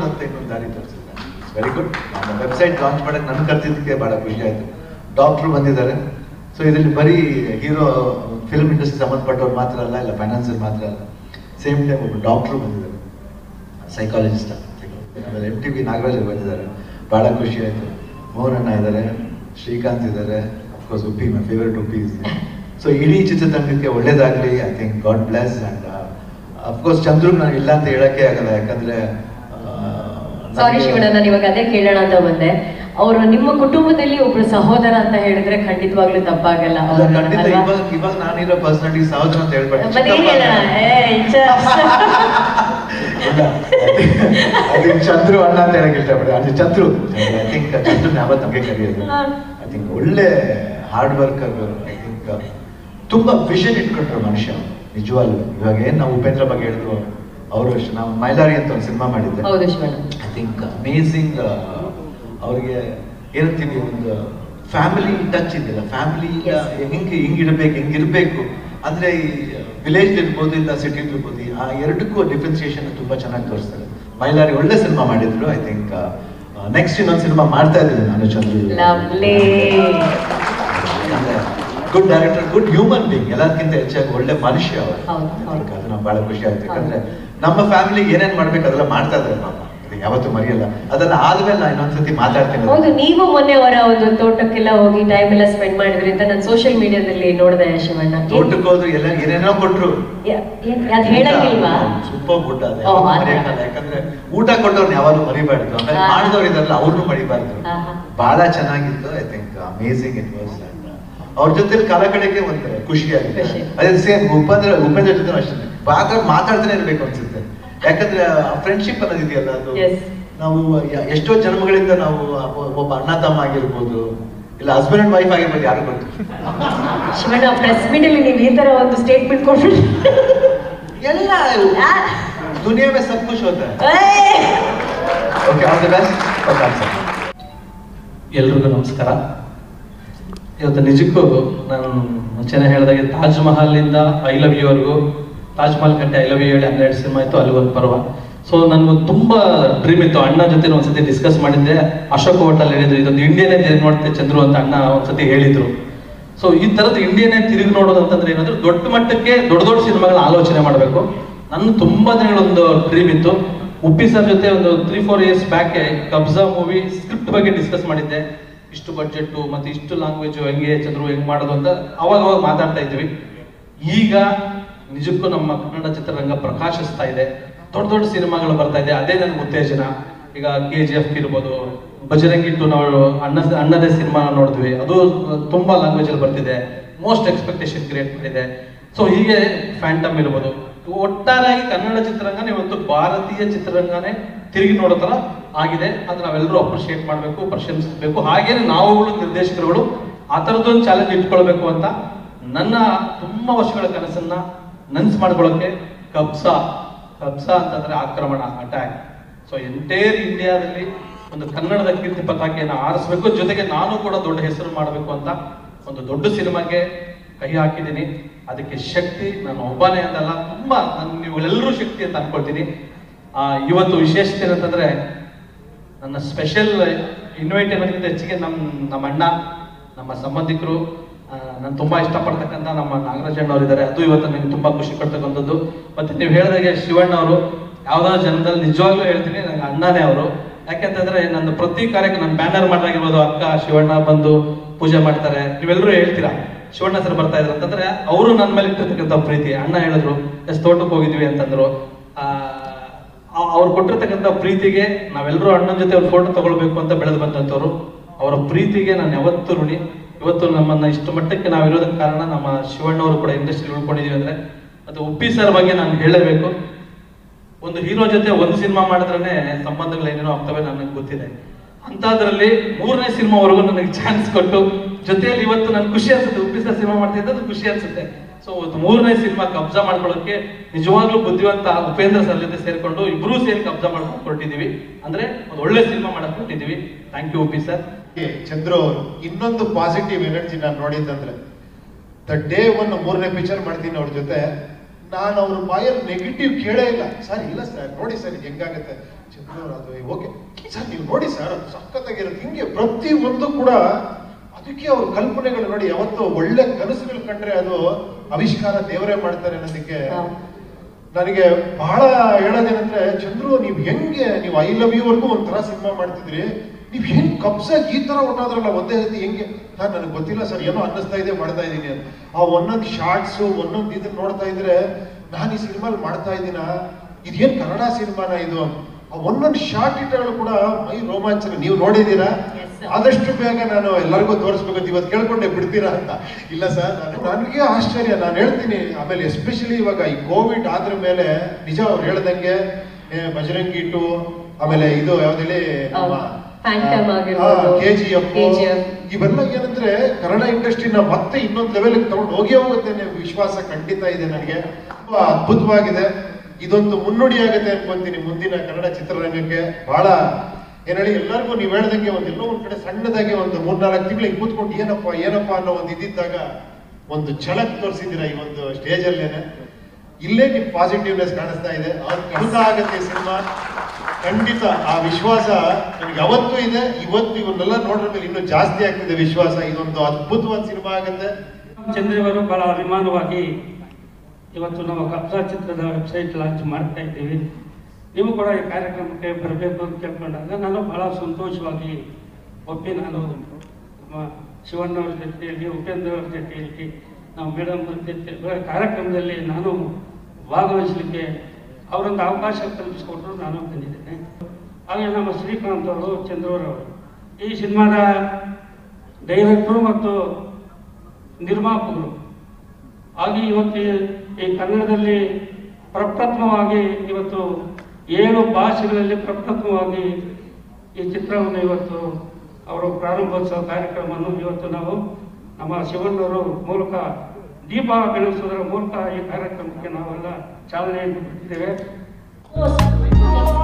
ಅಂತ ಇನ್ನೊಂದು ದಾರಿ ತೋರಿಸಿದ್ದಾರೆ ವೆರಿ ಗುಡ್ ನಮ್ಮ ವೆಬ್ಸೈಟ್ ಲಾಂಚ್ ಮಾಡಕ್ಕೆ ನನ್ನ ಕರ್ತಿದ್ದಕ್ಕೆ ಭಾಳ ಖುಷಿ ಆಯಿತು ಡಾಕ್ಟ್ರು ಬಂದಿದ್ದಾರೆ ಸೊ ಇದರಲ್ಲಿ ಬರೀ ಹೀರೋ ಫಿಲ್ಮ್ ಇಂಡಸ್ಟ್ರಿ ಸಂಬಂಧಪಟ್ಟವ್ರು ಮಾತ್ರ ಅಲ್ಲ ಇಲ್ಲ ಫೈನಾನ್ಸರ್ ಮಾತ್ರ ಅಲ್ಲ ಸೇಮ್ ಟೈಮ್ ಒಬ್ಬರು ಡಾಕ್ಟ್ರು ಬಂದಿದ್ದಾರೆ ಸೈಕಾಲಜಿಸ್ಟ್ ಆಮೇಲೆ ಎಮ್ ಟಿ ಬಿ ನಾಗರಾಜ್ ಅವ್ರು ಬಂದಿದ್ದಾರೆ ಭಾಳ ಖುಷಿ ಆಯಿತು ಮೋಹನಣ್ಣ ಇದ್ದಾರೆ ಶ್ರೀಕಾಂತ್ ಇದ್ದಾರೆ of course Uppi my favourite Uppi is so ಇಡೀ ಚಿತ್ರತಂಡಕ್ಕೆ ಒಳ್ಳೇದಾಗಲಿ I think God bless and of course Chandru ನಾನು ಇಲ್ಲ ಅಂತ ಹೇಳೋಕ್ಕೆ ಆಗಲ್ಲ ಯಾಕಂದರೆ ಸಾರಿ ಶಿವಣ್ಣ ನಾನು ಇವಾಗ ಅದೇ ಕೇಳೋಣ ಅಂತ ಬಂದೆ ಅವರು ನಿಮ್ಮ ಕುಟುಂಬದಲ್ಲಿ ಒಬ್ರು ಸಹೋದರ ಅಂತ ಹೇಳಿದ್ರೆ ಖಂಡಿತವಾಗ್ಲೂ ತಪ್ಪಾಗಲ್ಲ ಅವ್ರನ್ನ, ಖಂಡಿತ ಅಲ್ವಾ? ಇವಾಗ ಇವಾಗ ನಾನಿರೋ ಪರ್ಸನಾಲಿಟಿ ಸಹೋದರ ಅಂತ ಹೇಳ್ಬೇಡಿ ಬನ್ನಿ ಹೇಳೋಣ ಏ, ಛ. ಇಲ್ಲ ಐ ಥಿಂಕ್ ಚಂದ್ರು ಅಣ್ಣ ಅಂತ ಹೇಳಕ್ ಇಷ್ಟಪಡಿ ಅದು ಚಂದ್ರು ಐ ಥಿಂಕ್ ಚಂದ್ರು ಯಾವತ್ತು ನಮಗೆ ಕರೆಯೋದು ಹಾ. ಐ ಥಿಂಕ್ ಒಳ್ಳೆ ಹಾರ್ಡ್ ವರ್ಕರ್ ಐ ಥಿಂಕ್ ತುಂಬಾ ವಿಷನ್ ಇಟ್ಕೊಂಡ್ರು ಮನುಷ್ಯ ನಿಜವಾಗ್ಲು ಇವಾಗ ಏನ್ ನಾವು ಉಪೇಂದ್ರ ಬಗ್ಗೆ ಹೇಳಿದ್ರು ಅವರು ಅಷ್ಟೇ ನಾವು ಮೈಲಾರಿ ಅಂತ ಒಂದು ಸಿನಿಮಾ ಮಾಡಿದ್ದೆ ಹೌದು ಶಿವಣ್ಣ ಐ ಥಿಂಕ್ ಅಮೇಝಿಂಗ್ ಅವ್ರಿಗೆ ಏನಂತೀವಿ ಒಂದು ಫ್ಯಾಮಿಲಿ ಟಚ್ ಇದೆಯಲ್ಲ ಫ್ಯಾಮಿಲಿ Yes. ಹೆಂಗೆ ಹಿಂಗಿರ್ಬೇಕು ಹೆಂಗಿರ್ಬೇಕು ಅಂದ್ರೆ ಈ ವಿಲೇಜ್ ಇರ್ಬೋದು ಇಲ್ಲ ಸಿಟಿ ಇರ್ಬೋದು ಆ ಎರಡಕ್ಕೂ ಡಿಫ್ರೆನ್ಸಿಯೇಷನ್ ತುಂಬಾ ಚೆನ್ನಾಗಿ ತೋರಿಸ್ತಾರೆ ಮೈಲಾರಿ ಒಳ್ಳೆ ಸಿನಿಮಾ ಮಾಡಿದ್ರು ಐ ಥಿಂಕ್ ನೆಕ್ಸ್ಟ್ ಇನ್ನೊಂದು ಸಿನಿಮಾ ಮಾಡ್ತಾ ಇದ್ದೀನಿ ನಾನು Chandru lovely good director good human being ಎಲ್ಲದಕ್ಕಿಂತ ಹೆಚ್ಚಾಗಿ ಒಳ್ಳೆ ಮನುಷ್ಯ ಅವರು ಹೌದು, ಹೌದು. ಅದು ನಮ್ಗೆ ಬಹಳ ಖುಷಿ ಆಯ್ತು ಯಾಕಂದ್ರೆ ನಮ್ಮ ಫ್ಯಾಮಿಲಿ ಏನೇನ್ ಮಾಡ್ಬೇಕು ಅದೆಲ್ಲ ಮಾಡ್ತಾ ಇದ್ದಾರೆ ಪಾಪ ಅದು ಯಾವತ್ತೂ ಮರೆಯಲ್ಲ ಅದನ್ನ ಆದ್ಮೇಲೆ ನಾನು ಇನ್ನೊಂದ್ಸತಿ ಮಾತಾಡ್ತೀನಿ ಹೌದು ನೀವು ಮೊನ್ನೆ ಅವರ ಒಂದು ತೋಟಕ್ಕೆಲ್ಲ ಹೋಗಿ ಟೈಮ್ ಎಲ್ಲ ಸ್ಪೆಂಡ್ ಮಾಡಿದ್ರಿ ಅಂತ ನಾನು ಸೋಷಿಯಲ್ ಮೀಡಿಯಾದಲ್ಲಿ ನೋಡಿದೆ ಶಿವಣ್ಣ ಏನ್- ತೋಟಕ್ಕೆ ಹೋದ್ರು ಎಲ್ಲ ಏನೇನೋ ಕೊಟ್ರು ಯಾ- ಏನ್- ಅದ್ ಹೇಳಂಗಿಲ್ವಾ ಸೂಪರ್ ಗುಡ್ ಅದು ಓ, ಆ ಥರ. ಮರೆಯಕ್ಕಾಗಲ್ಲ. ಯಾಕಂದ್ರೆ ಊಟ ಕೊಟ್ಟವ್ರನ್ನ ಯಾವಾಗಲೂ ಮರಿಬಾರ್ದು ಆಮೇಲೆ ಹಾ. ಮಾಡಿದವ್ರು ಇದಾರಲ್ಲ ಅವ್ರನ್ನೂ ಮರಿಬಾರ್ದು ಹಾ, ಹಾ. ಬಹಳ ಚೆನ್ನಾಗಿತ್ತು I think amazing it was ಅವ್ರ ಜೊತೆ ಕಾಲ ಕಡೆಗೆ ಒಂದು ಖುಷಿ ಆಗಿದೆ ಖುಷಿ. ಅದೇ ಸೇಮ್ ಉಪೇಂದ್ರ ಉಪೇಂದ್ರ ಜೊತೆ ಅಷ್ಟೇ ಬಾಗ ಮಾತಾಡ್ತಾನೆ ಇರ್ಬೇಕು ಅನ್ಸುತ್ತೆ ಯಾಕಂದ್ರೆ ಫ್ರೆಂಡ್ಶಿಪ್ ಅನ್ನೋದಿದೆಯಲ್ಲ ಅದು Yes. ನಾವು ಯ- ಎಷ್ಟೋ ಜನ್ಮಗಳಿಂದ ನಾವು ಒಬ್ಬ- ಒಬ್ಬ ಅಣ್ಣ ತಮ್ಮ ಆಗಿರ್ಬೋದು ಇಲ್ಲ ಹಸ್ಬೆಂಡ್ ಅಂಡ್ ವೈಫ್ ಆಗಿರ್ಬೋದು ಯಾರು ಗೊತ್ತು ಶಿವಣ್ಣ ಪ್ರೆಸ್ ಮೀಟ್ ಅಲ್ಲಿ ನೀವು ಈ ತರ ಒಂದು ಸ್ಟೇಟ್ಮೆಂಟ್ ಕೊಟ್ಬಿಟ್ಟು ಎಲ್ಲ ದುನಿಯಾ ಮೇ ಸಬ್ ಕುಶ್ ಹೋತಾ ಹೈ ಏಯ್! Okay all the best okay sir ಎಲ್ರಿಗೂ ನಮಸ್ಕಾರ ಇವತ್ತು ನಿಜಕ್ಕೂ ನಾನು ಮುಂಚೆನೆ ಹೇಳಿದಾಗೆ ತಾಜ್ ಮಹಲಿಂದ ಐ ಲವ್ ಯುವರೆಗೂ ತಾಜ್ ಮಹಲ್ ಕಟ್ಟೆ ಐ ಲವ್ ಯು ಹೇಳಿ ಹನ್ನೆರಡು ಸಿನಿಮಾ ಇತ್ತು ಅಲ್ಲಿ ಒಂದು ಪರ್ವ ಸೊ ನನಗೆ ತುಂಬಾ ಡ್ರೀಮ್ ಇತ್ತು ಅಣ್ಣ ಜೊತೆ ಒಂದ್ಸತಿ ಡಿಸ್ಕಸ್ ಮಾಡಿದ್ದೆ ಅಶೋಕ್ ಹೋಟೆಲ್ ಹೇಳಿದ್ರು ಇದೊಂದು ಇಂಡಿಯನ್ನೇ ತಿರುಗಿ ನೋಡ್ತೆ ಚಂದ್ರು ಅಂತ ಅಣ್ಣ ಒಂದ್ಸತಿ ಹೇಳಿದ್ರು ಸೊ ಈ ತರದ್ದು ಇಂಡಿಯನ್ನೇ ತಿರುಗಿ ನೋಡೋದು ಅಂತಂದ್ರೆ ಏನಂದ್ರೆ ದೊಡ್ಡ ಮಟ್ಟಕ್ಕೆ ದೊಡ್ಡ ದೊಡ್ಡ ಸಿನಿಮಾಗಳ ಆಲೋಚನೆ ಮಾಡಬೇಕು ನನ್ನ ತುಂಬಾ ದಿನಗಳೊಂದು ಡ್ರೀಮ್ ಇತ್ತು ಉಪ್ಪಿ ಸರ್ ಜೊತೆ ಒಂದು three four years back Kabzaa movie script ಬಗ್ಗೆ ಡಿಸ್ಕಸ್ ಮಾಡಿದ್ದೆ ಇಷ್ಟು ಬಡ್ಜೆಟ್ ಮತ್ತೆ ಇಷ್ಟು ಲ್ಯಾಂಗ್ವೇಜ್ ಹೆಂಗೆ ಚಂದ್ರು ಹೆಂಗ್ ಮಾಡೋದು ಅಂತ ಅವಾಗ ಅವಾಗ ಮಾತಾಡ್ತಾ ಇದ್ವಿ ಈಗ ನಿಜಕ್ಕೂ ನಮ್ಮ ಕನ್ನಡ ಚಿತ್ರರಂಗ ಪ್ರಕಾಶಿಸ್ತಾ ಇದೆ ದೊಡ್ಡ ದೊಡ್ಡ ಸಿನಿಮಾಗಳು ಬರ್ತಾ ಇದೆ ಅದೇ ನನಗೆ ಉತ್ತೇಜನ ಈಗ ಕೆ ಜಿ ಎಫ್ ಇರ್ಬೋದು ಬಜರಂಗಿ ಟು ನಾವು ಅಣ್ಣ ಅಣ್ಣದೇ ಸಿನಿಮಾ ನೋಡಿದ್ವಿ ಅದು ತುಂಬಾ ಲ್ಯಾಂಗ್ವೇಜ್ ಅಲ್ಲಿ ಬರ್ತಿದೆ ಮೋಸ್ಟ್ ಎಕ್ಸ್ಪೆಕ್ಟೇಷನ್ ಕ್ರಿಯೇಟ್ ಮಾಡಿದೆ ಸೊ ಹೀಗೆ ಫ್ಯಾಂಟಮ್ ಇರ್ಬೋದು ಒಟ್ಟಾರೆಯಾಗಿ ಕನ್ನಡ ಚಿತ್ರರಂಗನೇ ಇವತ್ತು ಭಾರತೀಯ ಚಿತ್ರರಂಗನೇ ತಿರುಗಿ ನೋಡೋ ತರ ಆಗಿದೆ ಅದು ನಾವೆಲ್ಲರೂ ಅಪ್ರಿಷಿಯೇಟ್ ಮಾಡಬೇಕು ಪ್ರಶಂಸಿಸಬೇಕು ಹಾಗೇನೆ ನಾವುಗಳು ನಿರ್ದೇಶಕರುಗಳು ಆ ಥರದ್ದೊಂದು ಚಾಲೆಂಜ್ ಇಟ್ಕೊಳ್ಬೇಕು ಅಂತ ನನ್ನ ತುಂಬಾ ವರ್ಷಗಳ ಕನಸನ್ನ ನನ್ಸ್ ಮಾಡ್ಕೊಳ್ಳೋಕೆ ಕಬ್ಸಾ ಕಬ್ಸಾ ಅಂತಂದ್ರೆ ಆಕ್ರಮಣ ಅಟ್ಯಾಕ್ ಸೊ ಎಂಟೈರ್ ಇಂಡಿಯಾದಲ್ಲಿ ಒಂದು ಕನ್ನಡದ ಕೀರ್ತಿ ಪತಾಕೆಯನ್ನು ಆರಿಸ್ಬೇಕು ಜೊತೆಗೆ ನಾನು ಕೂಡ ದೊಡ್ಡ ಹೆಸರು ಮಾಡಬೇಕು ಅಂತ ಒಂದು ದೊಡ್ಡ ಸಿನಿಮಾಗೆ ಕೈ ಹಾಕಿದ್ದೀನಿ ಅದಕ್ಕೆ ಶಕ್ತಿ ನಾನು ಒಬ್ಬನೇ ಅಂತಲ್ಲ ತುಂಬಾ ನಾನು ನೀವೆಲ್ಲರೂ ಶಕ್ತಿ ಅಂತ ಅನ್ಕೊಳ್ತೀನಿ ಆ, ಇವತ್ತು ವಿಶೇಷತೆ ಏನಂತಂದ್ರೆ ನನ್ನ ಸ್ಪೆಷಲ್ ಇನ್ವೈಟ್ ಅನ್ನೋದಕ್ಕಿಂತ ಹೆಚ್ಚಿಗೆ ನಮ್ಮ ನಮ್ಮ ಅಣ್ಣ ನಮ್ಮ ಸಂಬಂಧಿಕರು ನಾನು ತುಂಬಾ ಇಷ್ಟಪಡ್ತಕ್ಕಂಥ ನಮ್ಮ ನಾಗರಾಜ್ ಅಣ್ಣ ಅವರು ಇದ್ದಾರೆ ಅದು ಇವತ್ತು ನನಗೆ ತುಂಬಾ ಖುಷಿ ಕೊಡ್ತಕ್ಕಂಥದ್ದು ಮತ್ತೆ ನೀವು ಹೇಳಿದಾಗೆ ಶಿವಣ್ಣ ಅವರು ಯಾವ್ದಾದ್ರು ಜನದಲ್ಲಿ ನಿಜವಾಗ್ಲೂ ಹೇಳ್ತೀನಿ ನಂಗೆ ಅಣ್ಣನೇ ಅವರು ಯಾಕೆಂತಂದ್ರೆ ನಂದು ಪ್ರತಿ ಕಾರ್ಯಕ್ಕೆ ನಾನು ಬ್ಯಾನರ್ ಮಾಡಿದಾಗಿರ್ಬೋದು ಅಕ್ಕ ಶಿವಣ್ಣ ಬಂದು ಪೂಜೆ ಮಾಡ್ತಾರೆ ನೀವೆಲ್ಲರೂ ಹೇಳ್ತೀರಾ ಶಿವಣ್ಣ ಸರ್ ಬರ್ತಾ ಇದ್ರು ಅಂತಂದ್ರೆ ಅವರು ನನ್ನ ಮೇಲೆ ಇಟ್ಟಿರ್ತಕ್ಕಂಥ ಪ್ರೀತಿ ಅಣ್ಣ ಹೇಳಿದ್ರು ಎಸ್ ತೋಟಕ್ಕೆ ಹೋಗಿದ್ವಿ ಅಂತಂದ್ರು ಆ, ಆ- ಅವ್ರು ಕೊಟ್ಟಿರ್ತಕ್ಕಂಥ ಪ್ರೀತಿಗೆ ನಾವೆಲ್ಲರೂ ಅಣ್ಣನ ಜೊತೆ ಒಂದು ಫೋಟೋ ತಗೊಳ್ಬೇಕು ಅಂತ ಬೆಳೆದು ಬಂದಂಥವ್ರು ಅವರ ಪ್ರೀತಿಗೆ ನಾನು ಯಾವತ್ತೂ ಋಣಿ ಇವತ್ತು ನಮ್ಮನ್ನ ಇಷ್ಟು ಮಟ್ಟಕ್ಕೆ ನಾವು ಇರೋದಕ್ಕೆ ಕಾರಣ ನಮ್ಮ ಶಿವಣ್ಣ ಅವರು ಕೂಡ ಇಂಡಸ್ಟ್ರಿ ಉಳ್ಕೊಂಡಿದೀವಿ ಅಂದ್ರೆ ಮತ್ತೆ ಉಪ್ಪಿ ಸರ್ ಬಗ್ಗೆ ನಾನು ಹೇಳಬೇಕು ಒಂದು ಹೀರೋ ಜೊತೆ ಒಂದು ಸಿನಿಮಾ ಮಾಡಿದ್ರೆ ಸಂಬಂಧಗಳು ಏನೇನೋ ಆಗ್ತವೆ ನನಗೆ ಗೊತ್ತಿದೆ ಅಂತದ್ರಲ್ಲಿ ಮೂರನೇ ಸಿನಿಮಾವರೆಗೂ ನನಗೆ ಚಾನ್ಸ್ ಕೊಟ್ಟು ಜೊತೆಯಲ್ಲಿ ಇವತ್ತು ನನ್ಗೆ ಖುಷಿ ಅನ್ಸುತ್ತೆ ಉಪ್ಪಿ ಸರ್ ಸಿನಿಮಾ ಮಾಡ್ತಾ ಇದ್ದದ್ದು ಖುಷಿ ಅನ್ಸುತ್ತೆ ಸೊ ಒಂದು ಮೂರನೇ ಸಿನಿಮಾ ಕಬ್ಜಾ ಮಾಡ್ಕೊಳ್ಳೋಕೆ ನಿಜವಾಗ್ಲೂ ಬುದ್ಧಿವಂತ ಉಪೇಂದ್ರ ಸರ್ ಜೊತೆ ಸೇರ್ಕೊಂಡು ಇಬ್ರು ಸೇರಿ ಕಬ್ಜಾ ಮಾಡ್ಕೊಂಡು ಹೊರಟಿದೀವಿ ಅಂದ್ರೆ ಒಂದು ಒಳ್ಳೆ ಸಿನಿಮಾ ಮಾಡಕ್ ಹೊರಟಿದೀವಿ thank you Uppi sir Chandru ಅವರು ಇನ್ನೊಂದು ಪಾಸಿಟಿವ್ ಎನರ್ಜಿ ನಾನು ನೋಡಿದ್ದಂದ್ರೆ ದ ಡೇ ಒನ್ ಮೂರನೇ ಪಿಕ್ಚರ್ ಮಾಡ್ತೀನಿ ಅವ್ರ ಜೊತೆ ನಾನು ಅವ್ರ ಬಾಯಲ್ಲಿ ನೆಗೆಟಿವ್ ಕೇಳೇ ಇಲ್ಲ ಸರ್ ಇಲ್ಲ ಸರ್ ನೋಡಿ ಸರ್ ಇದು ಹೆಂಗಾಗತ್ತೆ ಚಂದ್ರು ಅವ್ರು ಅದು ಓಕೆ ಸರ್ ನೀವು ನೋಡಿ ಸರ್ ಅದು ಸಖತ್ತಾಗಿರುತ್ತೆ ಹಿಂಗೆ ಪ್ರತಿ ಒಂದು ಕೂಡ ಅದಕ್ಕೆ ಅವ್ರ ಕಲ್ಪನೆಗಳು ನೋಡಿ ಯಾವತ್ತೋ ಒಳ್ಳೆ ಕನಸುಗಳು ಕಂಡ್ರೆ ಅದು ಆವಿಷ್ಕಾರ ದೇವರೇ ಮಾಡ್ತಾರೆ ಅನ್ನೋದಕ್ಕೆ ನನಗೆ ಬಹಳ ಹೇಳೋದೇನಂದ್ರೆ ಚಂದ್ರು ನೀವು ಹೆಂಗೆ ನೀವು ಐ ಲವ್ ಯು ವರ್ಗೂ ಒಂಥರ ಸಿನಿಮಾ ಮಾಡ್ತಿದ್ರಿ ನೀವು ಹೆಂಗ್ ಕಬ್ಸಾಗಿ ಈ ತರ ಹೊಟ್ಟೋದ್ರಲ್ಲ ಒಂದೇ ಸತಿ ಹೆಂಗೆ ಸರ್ ನನಗೆ ಗೊತ್ತಿಲ್ಲ ಸರ್ ಏನೋ ಅನ್ನಿಸ್ತಾ ಇದೆ ಮಾಡ್ತಾ ಇದ್ದೀನಿ ಅಂತ ಆ ಒಂದೊಂದು ಶಾರ್ಟ್ಸ್ ಒಂದೊಂದು ಇದನ್ನ ನೋಡ್ತಾ ಇದ್ರೆ ನಾನು ಈ ಸಿನಿಮಾಲ್ ಮಾಡ್ತಾ ಇದ್ದೀನ ಇದೇನ್ ಕನ್ನಡ ಸಿನಿಮಾನ ಇದು ಆ ಒಂದೊಂದು ಶಾರ್ಟ್ ಇಟ್ಟಗಳು ಕೂಡ ಮೈ ರೋಮಾಂಚನ ನೀವು ನೋಡಿದ್ದೀರಾ Yes, sir. ಆದಷ್ಟು ಬೇಗ ನಾನು ಎಲ್ಲರಿಗೂ ತೋರಿಸ್ಬೇಕಂತ ಇವತ್ತು ಕೇಳ್ಕೊಂಡೆ ಬಿಡ್ತೀರಾ ಅಂತ ಇಲ್ಲ ಸರ್ ನಾನು ನನಗೆ ಆಶ್ಚರ್ಯ ನಾನು ಹೇಳ್ತೀನಿ ಆಮೇಲೆ ಎಸ್ಪೆಷಲಿ ಇವಾಗ ಈ ಕೋವಿಡ್ ಆದ್ರ ಮೇಲೆ ನಿಜ ಅವ್ರು ಹೇಳ್ದಂಗೆ ಏ, ಬಜರಂಗಿ ಟು ಆಮೇಲೆ ಇದು ಯಾವ್ದೇಳಿ ಹೌದು. Phantom ಆಗಿರ್ಬೋದು. K G F KGF. ಇವೆಲ್ಲ ಏನಂದ್ರೆ ಕನ್ನಡ ಇಂಡಸ್ಟ್ರಿನ ಮತ್ತೆ ಇನ್ನೊಂದು ಲೆವೆಲ್ ತಗೊಂಡು ಹೋಗಿ ಹೋಗುತ್ತೆ ಅನ್ನೋ ವಿಶ್ವಾಸ ಖಂಡಿತ ಇದೆ ನನಗೆ ತುಂಬಾ ಅದ್ಭುತವಾಗಿದೆ ಇದೊಂದು ಮುನ್ನುಡಿ ಆಗುತ್ತೆ ಅನ್ಕೊಂತೀನಿ ಮುಂದಿನ ಕನ್ನಡ ಚಿತ್ರರಂಗಕ್ಕೆ ಬಹಳ ಏನ್ ಹೇಳಿ ಎಲ್ಲರಿಗೂ ನೀವು ಹೇಳ್ದಂಗೆ ಒಂದು ಎಲ್ಲೋ ಒಂದ್ ಕಡೆ ಸಣ್ಣದಾಗಿ ಒಂದು ಮೂರ್ನಾಲ್ಕು ತಿಂಗಳು ಹಿಂಗ್ ಕೂತ್ಕೊಂಡು ಏನಪ್ಪ ಏನಪ್ಪ ಅನ್ನೋ ಒಂದು ಇದ್ದಿದ್ದಾಗ ಒಂದು ಛಳಕ್ ತೋರಿಸಿದ್ದೀರಾ ಈ ಒಂದು ಸ್ಟೇಜ್ ಅಲ್ಲೇನೆ ಇಲ್ಲೇ ನಿಮ್ ಪಾಸಿಟಿವ್ನೆಸ್ ಕಾಣಿಸ್ತಾ ಇದೆ ಅದ್ಭುತ ಆಗತ್ತೆ ಸಿನಿಮಾ ಖಂಡಿತ ಆ ವಿಶ್ವಾಸ ನನಗೆ ಯಾವತ್ತೂ ಇದೆ ಇವತ್ತು ಇವನ್ನೆಲ್ಲ ನೋಡಿದ ಮೇಲೆ ಇನ್ನೂ ಜಾಸ್ತಿ ಆಗ್ತಿದೆ ವಿಶ್ವಾಸ ಇದೊಂದು ಅದ್ಭುತವಾದ ಸಿನಿಮಾ ಆಗತ್ತೆ ಚಂದ್ರವರು ಬಹಳ ಅಭಿಮಾನವಾಗಿ ಇವತ್ತು ನಾವು ಕಬ್ಜಾ ಚಿತ್ರದ ವೆಬ್ಸೈಟ್ ಲಾಂಚ್ ಮಾಡ್ತಾ ಇದ್ದೀವಿ ನೀವು ಕೂಡ ಈ ಕಾರ್ಯಕ್ರಮಕ್ಕೆ ಬರಬೇಕು ಅಂತ ಕೇಳ್ಕೊಂಡಾಗ ನಾನು ಬಹಳ ಸಂತೋಷವಾಗಿ ಒಪ್ಪಿ ನಾನು ನಮ್ಮ ಶಿವಣ್ಣವ್ರ ಜೊತೆಯಲ್ಲಿ ಉಪೇಂದ್ರ ಅವ್ರ ಜೊತೆಯಲ್ಲಿ ನಾವು ಮೇಡಮ್ ಅವ್ರ ಜೊತೆ ಕಾರ್ಯಕ್ರಮದಲ್ಲಿ ನಾನು ಭಾಗವಹಿಸಲಿಕ್ಕೆ ಅವರೊಂದು ಅವಕಾಶ ಕಲ್ಪಿಸ್ಕೊಟ್ರು ನಾನು ಬಂದಿದ್ದೇನೆ ಹಾಗೆ ನಮ್ಮ ಶ್ರೀಕಾಂತ್ ಅವರು ಚಂದ್ರವರವರು ಈ ಸಿನಿಮಾದ ಡೈರೆಕ್ಟ್ರು ಮತ್ತು ನಿರ್ಮಾಪಕರು ಹಾಗೆ ಇವತ್ತು ಈ- ಈ ಕನ್ನಡದಲ್ಲಿ ಪ್ರಪ್ರಥಮವಾಗಿ ಇವತ್ತು ಏಳು ಭಾಷೆಗಳಲ್ಲಿ ಪ್ರಪ್ರಥಮವಾಗಿ ಈ ಚಿತ್ರವನ್ನು ಇವತ್ತು ಅವರು ಪ್ರಾರಂಭೋತ್ಸವ ಕಾರ್ಯಕ್ರಮವನ್ನು ಇವತ್ತು ನಾವು ನಮ್ಮ ಶಿವಣ್ಣವರು ಮೂಲಕ ದೀಪ ಬೆಳೆಸೋದರ ಮೂಲಕ ಈ ಕಾರ್ಯಕ್ರಮಕ್ಕೆ ನಾವೆಲ್ಲ ಚಾಲನೆಯನ್ನು ಕೊಟ್ಟಿದ್ದೇವೆ Oh,